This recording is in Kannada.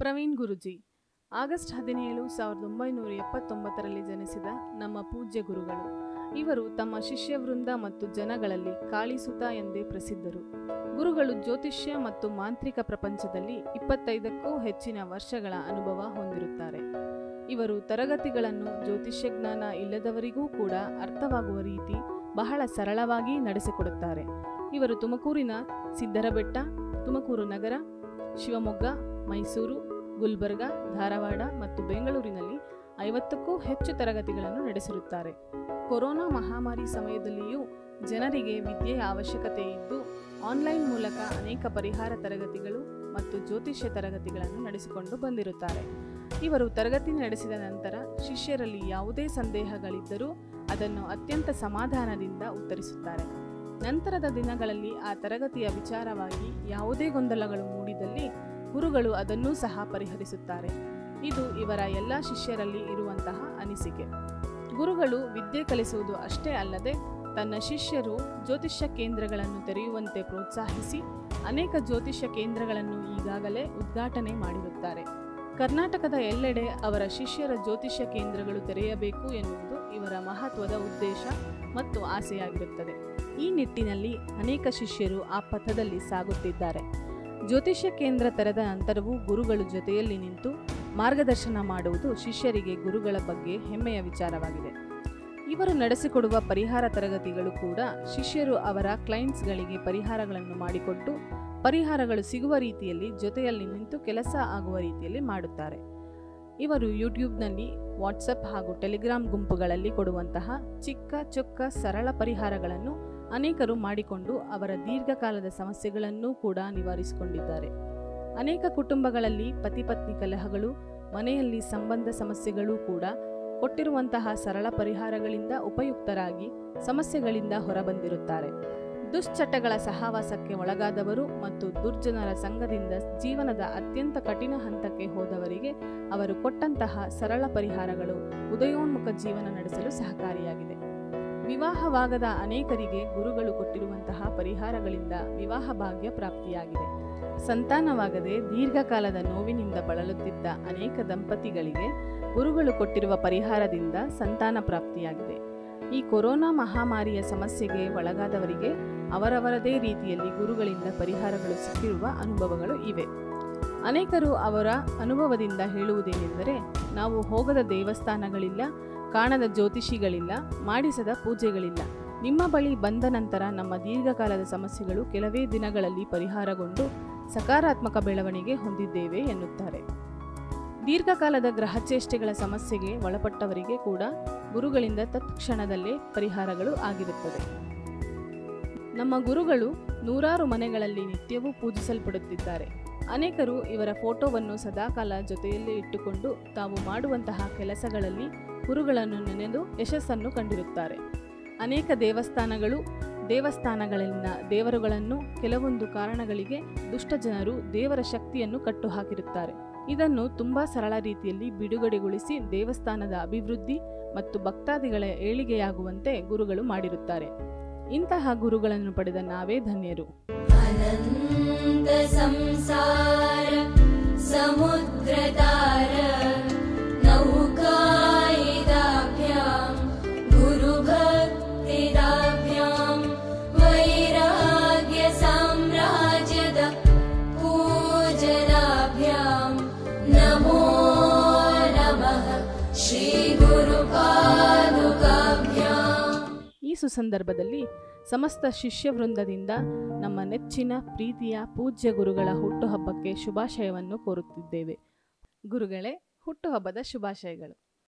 ಪ್ರವೀಣ್ ಗುರುಜಿ ಆಗಸ್ಟ್ ಹದಿನೇಳು ಸಾವಿರದ ಒಂಬೈನೂರ ಎಪ್ಪತ್ತೊಂಬತ್ತರಲ್ಲಿ ಜನಿಸಿದ ನಮ್ಮ ಪೂಜ್ಯ ಗುರುಗಳು ಇವರು ತಮ್ಮ ಶಿಷ್ಯವೃಂದ ಮತ್ತು ಜನಗಳಲ್ಲಿ ಕಾಳಿಸುತ ಎಂದೇ ಪ್ರಸಿದ್ಧರು ಗುರುಗಳು ಜ್ಯೋತಿಷ್ಯ ಮತ್ತು ಮಾಂತ್ರಿಕ ಪ್ರಪಂಚದಲ್ಲಿ ಇಪ್ಪತ್ತೈದಕ್ಕೂ ಹೆಚ್ಚಿನ ವರ್ಷಗಳ ಅನುಭವ ಹೊಂದಿರುತ್ತಾರೆ ಇವರು ತರಗತಿಗಳನ್ನು ಜ್ಯೋತಿಷ್ಯ ಜ್ಞಾನ ಇಲ್ಲದವರಿಗೂ ಕೂಡ ಅರ್ಥವಾಗುವ ರೀತಿ ಬಹಳ ಸರಳವಾಗಿ ನಡೆಸಿಕೊಡುತ್ತಾರೆ ಇವರು ತುಮಕೂರಿನ ಸಿದ್ದರಬೆಟ್ಟ ತುಮಕೂರು ನಗರ ಶಿವಮೊಗ್ಗ ಮೈಸೂರು ಗುಲ್ಬರ್ಗ ಧಾರವಾಡ ಮತ್ತು ಬೆಂಗಳೂರಿನಲ್ಲಿ ಐವತ್ತಕ್ಕೂ ಹೆಚ್ಚು ತರಗತಿಗಳನ್ನು ನಡೆಸಿರುತ್ತಾರೆ ಕೊರೋನಾ ಮಹಾಮಾರಿ ಸಮಯದಲ್ಲಿಯೂ ಜನರಿಗೆ ವಿದ್ಯೆಯ ಅವಶ್ಯಕತೆ ಇದ್ದು ಆನ್ಲೈನ್ ಮೂಲಕ ಅನೇಕ ಪರಿಹಾರ ತರಗತಿಗಳು ಮತ್ತು ಜ್ಯೋತಿಷ್ಯ ತರಗತಿಗಳನ್ನು ನಡೆಸಿಕೊಂಡು ಬಂದಿರುತ್ತಾರೆ ಇವರು ತರಗತಿ ನಡೆಸಿದ ನಂತರ ಶಿಷ್ಯರಲ್ಲಿ ಯಾವುದೇ ಸಂದೇಹಗಳಿದ್ದರೂ ಅದನ್ನು ಅತ್ಯಂತ ಸಮಾಧಾನದಿಂದ ಉತ್ತರಿಸುತ್ತಾರೆ ನಂತರದ ದಿನಗಳಲ್ಲಿ ಆ ತರಗತಿಯ ವಿಚಾರವಾಗಿ ಯಾವುದೇ ಗೊಂದಲಗಳು ಮೂಡಿದಲ್ಲಿ ಗುರುಗಳು ಅದನ್ನೂ ಸಹ ಪರಿಹರಿಸುತ್ತಾರೆ ಇದು ಇವರ ಎಲ್ಲ ಶಿಷ್ಯರಲ್ಲಿ ಇರುವಂತಹ ಅನಿಸಿಕೆ ಗುರುಗಳು ವಿದ್ಯೆ ಕಲಿಸುವುದು ಅಷ್ಟೇ ಅಲ್ಲದೆ ತನ್ನ ಶಿಷ್ಯರು ಜ್ಯೋತಿಷ್ಯ ಕೇಂದ್ರಗಳನ್ನು ತೆರೆಯುವಂತೆ ಪ್ರೋತ್ಸಾಹಿಸಿ ಅನೇಕ ಜ್ಯೋತಿಷ್ಯ ಕೇಂದ್ರಗಳನ್ನು ಈಗಾಗಲೇ ಉದ್ಘಾಟನೆ ಮಾಡಿರುತ್ತಾರೆ ಕರ್ನಾಟಕದ ಎಲ್ಲೆಡೆ ಅವರ ಶಿಷ್ಯರ ಜ್ಯೋತಿಷ್ಯ ಕೇಂದ್ರಗಳು ತೆರೆಯಬೇಕು ಎನ್ನುವುದು ಇವರ ಮಹತ್ವದ ಉದ್ದೇಶ ಮತ್ತು ಆಸೆಯಾಗಿರುತ್ತದೆ ಈ ನಿಟ್ಟಿನಲ್ಲಿ ಅನೇಕ ಶಿಷ್ಯರು ಆ ಪಥದಲ್ಲಿ ಸಾಗುತ್ತಿದ್ದಾರೆ ಜ್ಯೋತಿಷ್ಯ ಕೇಂದ್ರ ತೆರೆದ ನಂತರವೂ ಗುರುಗಳು ಜೊತೆಯಲ್ಲಿ ನಿಂತು ಮಾರ್ಗದರ್ಶನ ಮಾಡುವುದು ಶಿಷ್ಯರಿಗೆ ಗುರುಗಳ ಬಗ್ಗೆ ಹೆಮ್ಮೆಯ ವಿಚಾರವಾಗಿದೆ ಇವರು ನಡೆಸಿಕೊಡುವ ಪರಿಹಾರ ತರಗತಿಗಳು ಕೂಡ ಶಿಷ್ಯರು ಅವರ ಕ್ಲೈಂಟ್ಸ್ಗಳಿಗೆ ಪರಿಹಾರಗಳನ್ನು ಮಾಡಿಕೊಟ್ಟು ಪರಿಹಾರಗಳು ಸಿಗುವ ರೀತಿಯಲ್ಲಿ ಜೊತೆಯಲ್ಲಿ ನಿಂತು ಕೆಲಸ ಆಗುವ ರೀತಿಯಲ್ಲಿ ಮಾಡುತ್ತಾರೆ ಇವರು ಯೂಟ್ಯೂಬ್ನಲ್ಲಿ ವಾಟ್ಸಪ್ ಹಾಗೂ ಟೆಲಿಗ್ರಾಮ್ ಗುಂಪುಗಳಲ್ಲಿ ಕೊಡುವಂತಹ ಚಿಕ್ಕ ಚೊಕ್ಕ ಸರಳ ಪರಿಹಾರಗಳನ್ನು ಅನೇಕರು ಮಾಡಿಕೊಂಡು ಅವರ ದೀರ್ಘಕಾಲದ ಸಮಸ್ಯೆಗಳನ್ನೂ ಕೂಡ ನಿವಾರಿಸಿಕೊಂಡಿದ್ದಾರೆ ಅನೇಕ ಕುಟುಂಬಗಳಲ್ಲಿ ಪತಿಪತ್ನಿ ಕಲಹಗಳು ಮನೆಯಲ್ಲಿ ಸಂಬಂಧ ಸಮಸ್ಯೆಗಳೂ ಕೂಡ ಕೊಟ್ಟಿರುವಂತಹ ಸರಳ ಪರಿಹಾರಗಳಿಂದ ಉಪಯುಕ್ತರಾಗಿ ಸಮಸ್ಯೆಗಳಿಂದ ಹೊರಬಂದಿರುತ್ತಾರೆ ದುಶ್ಚಟಗಳ ಸಹವಾಸಕ್ಕೆ ಒಳಗಾದವರು ಮತ್ತು ದುರ್ಜನರ ಸಂಘದಿಂದ ಜೀವನದ ಅತ್ಯಂತ ಕಠಿಣ ಹಂತಕ್ಕೆ ಹೋದವರಿಗೆ ಅವರು ಕೊಟ್ಟಂತಹ ಸರಳ ಪರಿಹಾರಗಳು ಉದಯೋನ್ಮುಖ ಜೀವನ ನಡೆಸಲು ಸಹಕಾರಿಯಾಗಿದೆ ವಿವಾಹವಾಗದ ಅನೇಕರಿಗೆ ಗುರುಗಳು ಕೊಟ್ಟಿರುವಂತಹ ಪರಿಹಾರಗಳಿಂದ ವಿವಾಹ ಭಾಗ್ಯ ಪ್ರಾಪ್ತಿಯಾಗಿದೆ ಸಂತಾನವಾಗದೆ ದೀರ್ಘಕಾಲದ ನೋವಿನಿಂದ ಬಳಲುತ್ತಿದ್ದ ಅನೇಕ ದಂಪತಿಗಳಿಗೆ ಗುರುಗಳು ಕೊಟ್ಟಿರುವ ಪರಿಹಾರದಿಂದ ಸಂತಾನ ಪ್ರಾಪ್ತಿಯಾಗಿದೆ ಈ ಕೊರೋನಾ ಮಹಾಮಾರಿಯ ಸಮಸ್ಯೆಗೆ ಒಳಗಾದವರಿಗೆ ಅವರವರದೇ ರೀತಿಯಲ್ಲಿ ಗುರುಗಳಿಂದ ಪರಿಹಾರಗಳು ಸಿಕ್ಕಿರುವ ಅನುಭವಗಳು ಇವೆ ಅನೇಕರು ಅವರ ಅನುಭವದಿಂದ ಹೇಳುವುದೇನೆಂದರೆ ನಾವು ಹೋಗದ ದೇವಸ್ಥಾನಗಳಿಲ್ಲ ಕಾಣದ ಜ್ಯೋತಿಷಿಗಳಿಲ್ಲ ಮಾಡಿಸದ ಪೂಜೆಗಳಿಲ್ಲ ನಿಮ್ಮ ಬಳಿ ಬಂದ ನಂತರ ನಮ್ಮ ದೀರ್ಘಕಾಲದ ಸಮಸ್ಯೆಗಳು ಕೆಲವೇ ದಿನಗಳಲ್ಲಿ ಪರಿಹಾರಗೊಂಡು ಸಕಾರಾತ್ಮಕ ಬೆಳವಣಿಗೆ ಹೊಂದಿದ್ದೇವೆ ಎನ್ನುತ್ತಾರೆ ದೀರ್ಘಕಾಲದ ಗ್ರಹಚೇಷ್ಟೆಗಳ ಸಮಸ್ಯೆಗೆ ಒಳಪಟ್ಟವರಿಗೆ ಕೂಡ ಗುರುಗಳಿಂದ ತತ್ಕ್ಷಣದಲ್ಲೇ ಪರಿಹಾರಗಳು ಆಗಿರುತ್ತದೆ ನಮ್ಮ ಗುರುಗಳು ನೂರಾರು ಮನೆಗಳಲ್ಲಿ ನಿತ್ಯವೂ ಪೂಜಿಸಲ್ಪಡುತ್ತಿದ್ದಾರೆ ಅನೇಕರು ಇವರ ಫೋಟೋವನ್ನು ಸದಾಕಾಲ ಜೊತೆಯಲ್ಲೇ ಇಟ್ಟುಕೊಂಡು ತಾವು ಮಾಡುವಂತಹ ಕೆಲಸಗಳಲ್ಲಿ ಗುರುಗಳನ್ನು ನೆನೆದು ಯಶಸ್ಸನ್ನು ಕಂಡಿರುತ್ತಾರೆ ಅನೇಕ ದೇವಸ್ಥಾನಗಳು ದೇವಸ್ಥಾನಗಳಲ್ಲಿನ ದೇವರುಗಳನ್ನು ಕೆಲವೊಂದು ಕಾರಣಗಳಿಗೆ ದುಷ್ಟ ಜನರು ದೇವರ ಶಕ್ತಿಯನ್ನು ಕಟ್ಟುಹಾಕಿರುತ್ತಾರೆ ಇದನ್ನು ತುಂಬಾ ಸರಳ ರೀತಿಯಲ್ಲಿ ಬಿಡುಗಡೆಗೊಳಿಸಿ ದೇವಸ್ಥಾನದ ಅಭಿವೃದ್ಧಿ ಮತ್ತು ಭಕ್ತಾದಿಗಳ ಏಳಿಗೆಯಾಗುವಂತೆ ಗುರುಗಳು ಮಾಡಿರುತ್ತಾರೆ ಇಂತಹ ಗುರುಗಳನ್ನು ಪಡೆದ ನಾವೇ ಧನ್ಯರು अनन्त संसार समुद्रतार नौकायिदाभ्यां गुरुभक्तिदाभ्यां वैराग्यसाम्राज्यद पूजनाभ्यां नमो नमः श्रीगुरुपादुकाभ्याम् ಈ ಸುಸಂದರ್ಭದಲ್ಲಿ ಸಮಸ್ತ ಶಿಷ್ಯವೃಂದದಿಂದ ನಮ್ಮ ನೆಚ್ಚಿನ ಪ್ರೀತಿಯ ಪೂಜ್ಯ ಗುರುಗಳ ಹುಟ್ಟುಹಬ್ಬಕ್ಕೆ ಶುಭಾಶಯವನ್ನು ಕೋರುತ್ತಿದ್ದೇವೆ ಗುರುಗಳೇ ಹುಟ್ಟುಹಬ್ಬದ ಶುಭಾಶಯಗಳು